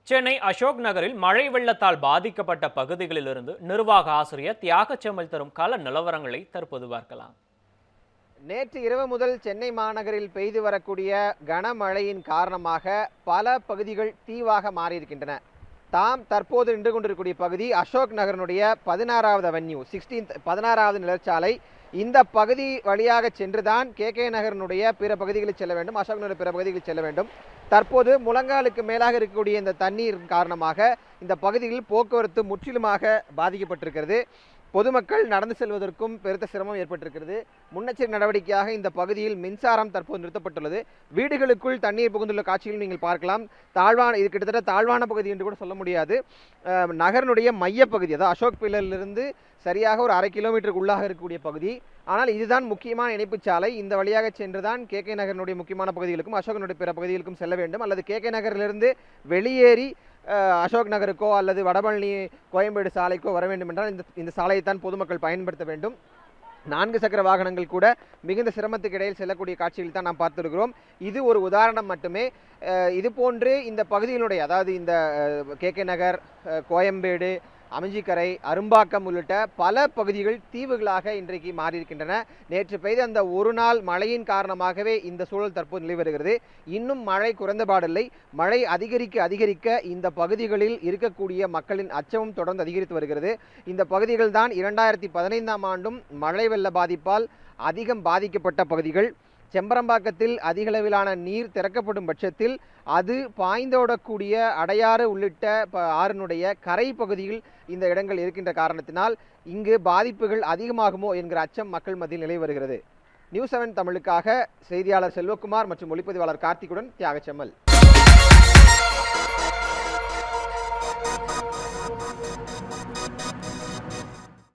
சென்னை அசோக் நகரில் மழை வெள்ளத்தால் பாதிக்கப்பட்ட பகுதிகளிலிருந்து நிர்வாக ஆசிரியர் தியாகச்செம்மல் தரும் கள நிலவரங்களை தற்போது பார்க்கலாம் நேற்று இரவு முதல் சென்னை மாநகரில் பெய்து வரக்கூடிய கனமழையின் காரணமாக பல பகுதிகள் தீவாக மாறியிருக்கின்றன தாம் தற்போது நின்று கொண்டிருக்கக்கூடிய பகுதி அசோக் நகரனுடைய பதினாறாவது அவென்யூ சிக்ஸ்டீன்த் பதினாறாவது நிலச்சாலை இந்த பகுதி வழியாக சென்றுதான் கே கே நகரனுடைய பிற பகுதிகளில் செல்ல வேண்டும் அசோக் நகர் பிற பகுதிகளில் செல்ல வேண்டும் தற்போது முழங்காலுக்கு மேலாக இருக்கக்கூடிய இந்த தண்ணீர் காரணமாக இந்த பகுதியில் போக்குவரத்து முற்றிலுமாக பாதிக்கப்பட்டிருக்கிறது பொதுமக்கள் நடந்து செல்வதற்கும் பெருத்த சிரமம் ஏற்பட்டிருக்கிறது முன்னெச்சரிக்கை நடவடிக்கையாக இந்த பகுதியில் மின்சாரம் தற்போது நிறுத்தப்பட்டுள்ளது வீடுகளுக்குள் தண்ணீர் புகுந்துள்ள காட்சிகள் நீங்கள் பார்க்கலாம் தாழ்வான இது கிட்டத்தட்ட தாழ்வான பகுதி என்று கூட சொல்ல முடியாது அஹ், நகரனுடைய மையப்பகுதி அதாவது அசோக் பில்லரிலிருந்து சரியாக ஒரு அரை கிலோமீட்டருக்கு உள்ளாக இருக்கக்கூடிய பகுதி ஆனால் இதுதான் முக்கியமான இணைப்புச் சாலை இந்த வழியாக சென்றுதான் கே கே நகரனுடைய முக்கியமான பகுதிகளுக்கும் அசோகனுடைய பிற பகுதிகளுக்கும் செல்ல வேண்டும் அல்லது கே கே நகரிலிருந்து வெளியேறி அஹ், அசோக் நகருக்கோ அல்லது வடபழனி கோயம்பேடு சாலைக்கோ வர வேண்டும் என்றால் இந்த இந்த சாலையைத்தான் பொதுமக்கள் பயன்படுத்த வேண்டும் நான்கு சக்கர வாகனங்கள் கூட மிகுந்த சிரமத்துக்கு இடையில் செல்லக்கூடிய காட்சிகள் தான் நாம் பார்த்திருக்கிறோம் இது ஒரு உதாரணம் மட்டுமே அஹ், இது போன்று இந்த பகுதியினுடைய அதாவது இந்த கே கே நகர் அஹ், கோயம்பேடு அமைஞ்சிக்கரை அரும்பாக்கம் உள்ளிட்ட பல பகுதிகள் தீவுகளாக இன்றைக்கு மாறியிருக்கின்றன நேற்று பெய்த அந்த ஒரு நாள் மழையின் காரணமாகவே இந்த சூழல் தற்போது நிலை வருகிறது இன்னும் மழை குறைந்தபாடில்லை மழை அதிகரிக்க அதிகரிக்க இந்த பகுதிகளில் இருக்கக்கூடிய மக்களின் அச்சமும் தொடர்ந்து அதிகரித்து வருகிறது இந்த பகுதிகள் தான் இரண்டாயிரத்தி பதினைந்தாம் ஆண்டும் மழை வெள்ள பாதிப்பால் அதிகம் பாதிக்கப்பட்ட பகுதிகள் செம்பரம்பாக்கத்தில் அதிகளவிலான நீர் திறக்கப்படும் பட்சத்தில் அது பாய்ந்தோடக்கூடிய அடையாறு உள்ளிட்ட ப- ஆறினுடைய கரை பகுதியில் இந்த இடங்கள் இருக்கின்ற காரணத்தினால் இங்கு பாதிப்புகள் அதிகமாகுமோ என்கிற அச்சம் மக்கள் மத்தியில் நிலை வருகிறது நியூஸ் செவன் தமிழுக்காக செய்தியாளர் செல்வகுமார் மற்றும் ஒளிப்பதிவாளர் கார்த்திக்குடன் தியாகச்செம்மல்